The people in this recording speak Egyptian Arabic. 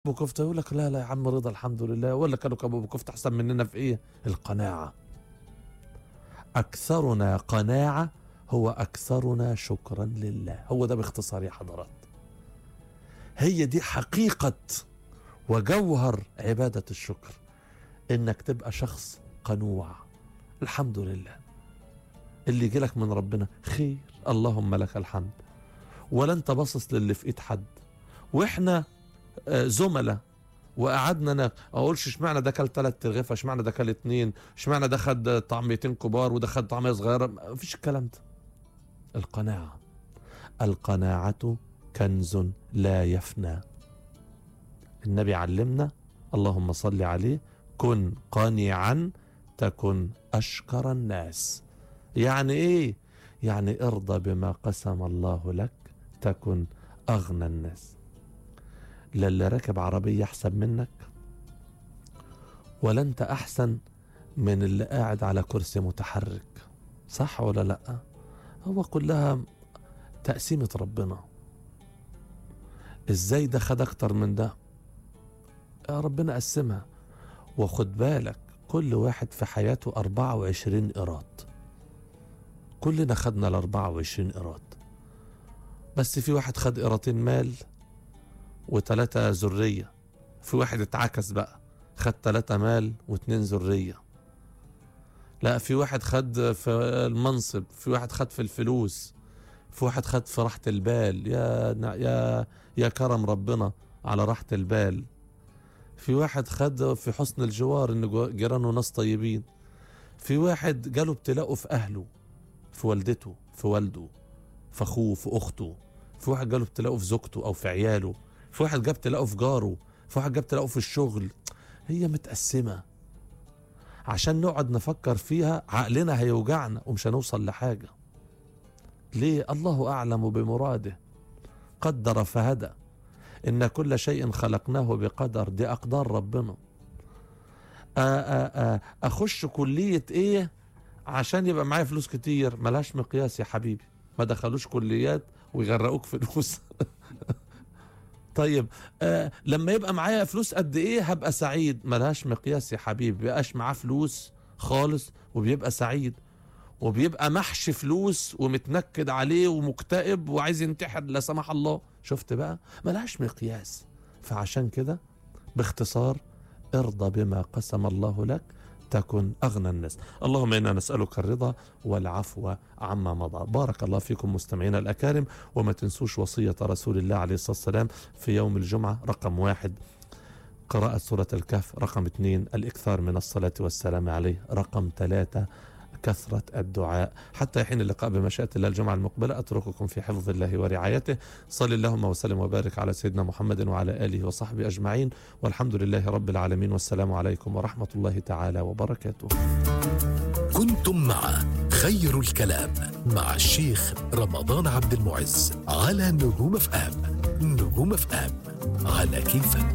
ابو كفته يقول لك لا لا يا عم رضا الحمد لله ولا كانوا ابو كفته احسن مننا في ايه القناعه اكثرنا قناعه هو اكثرنا شكرا لله هو ده باختصار يا حضرات هي دي حقيقه وجوهر عباده الشكر انك تبقى شخص قنوع الحمد لله اللي يجيلك من ربنا خير اللهم لك الحمد ولا انت باصص للي في ايد حد واحنا آه، زملاء وقعدنا انا اقولش اشمعنى ده كل ثلاث ترغيفه اشمعنى ده كل اتنين اشمعنى ده خد طعميتين كبار وده خد طعميه صغيره ما فيش الكلام ده القناعه القناعه كنز لا يفنى النبي علمنا اللهم صل عليه كن قانعا تكن اشكر الناس يعني ايه يعني ارضى بما قسم الله لك تكن اغنى الناس لا اللي راكب عربية أحسن منك ولا أنت أحسن من اللي قاعد على كرسي متحرك صح ولا لأ هو كلها تقسيمة ربنا إزاي ده خد أكتر من ده يا ربنا قسمها وخد بالك كل واحد في حياته 24 إيراد كلنا خدنا ال 24 إيراد بس في واحد خد قيراطين مال وتلاتة ذرية في واحد اتعكس بقى خد تلاتة مال واتنين ذرية لا في واحد خد في المنصب في واحد خد في الفلوس في واحد خد في راحة البال يا يا يا كرم ربنا على راحة البال في واحد خد في حسن الجوار ان جو- جيرانه ناس طيبين في واحد جاله ابتلاءه في اهله في والدته في والده في اخوه في اخته في واحد جاله ابتلاءه في زوجته او في عياله في واحد جاب تلاقه في جاره في واحد جاب تلاقه في الشغل هي متقسمة عشان نقعد نفكر فيها عقلنا هيوجعنا ومش هنوصل لحاجة ليه الله أعلم بمراده قدر فهدى إن كل شيء خلقناه بقدر دي أقدار ربنا آ آ آ أخش كلية إيه عشان يبقى معايا فلوس كتير ملهاش مقياس يا حبيبي ما دخلوش كليات ويغرقوك فلوس طيب آه لما يبقى معايا فلوس قد ايه هبقى سعيد ملهاش مقياس يا حبيبي بيبقاش معاه فلوس خالص وبيبقى سعيد وبيبقى محشي فلوس ومتنكد عليه ومكتئب وعايز ينتحر لا سمح الله شفت بقى ملهاش مقياس فعشان كده باختصار ارضى بما قسم الله لك تكن أغنى الناس اللهم إنا نسألك الرضا والعفو عما مضى بارك الله فيكم مستمعينا الأكارم وما تنسوش وصية رسول الله عليه الصلاة والسلام في يوم الجمعة رقم واحد قراءة سورة الكهف رقم اثنين الإكثار من الصلاة والسلام عليه رقم ثلاثة كثرة الدعاء حتى حين اللقاء بمشيئة الله الجمعة المقبلة أترككم في حفظ الله ورعايته صل اللهم وسلم وبارك على سيدنا محمد وعلى آله وصحبه أجمعين والحمد لله رب العالمين والسلام عليكم ورحمة الله تعالى وبركاته كنتم مع خير الكلام مع الشيخ رمضان عبد المعز على نجوم اف ام نجوم اف ام على كيفك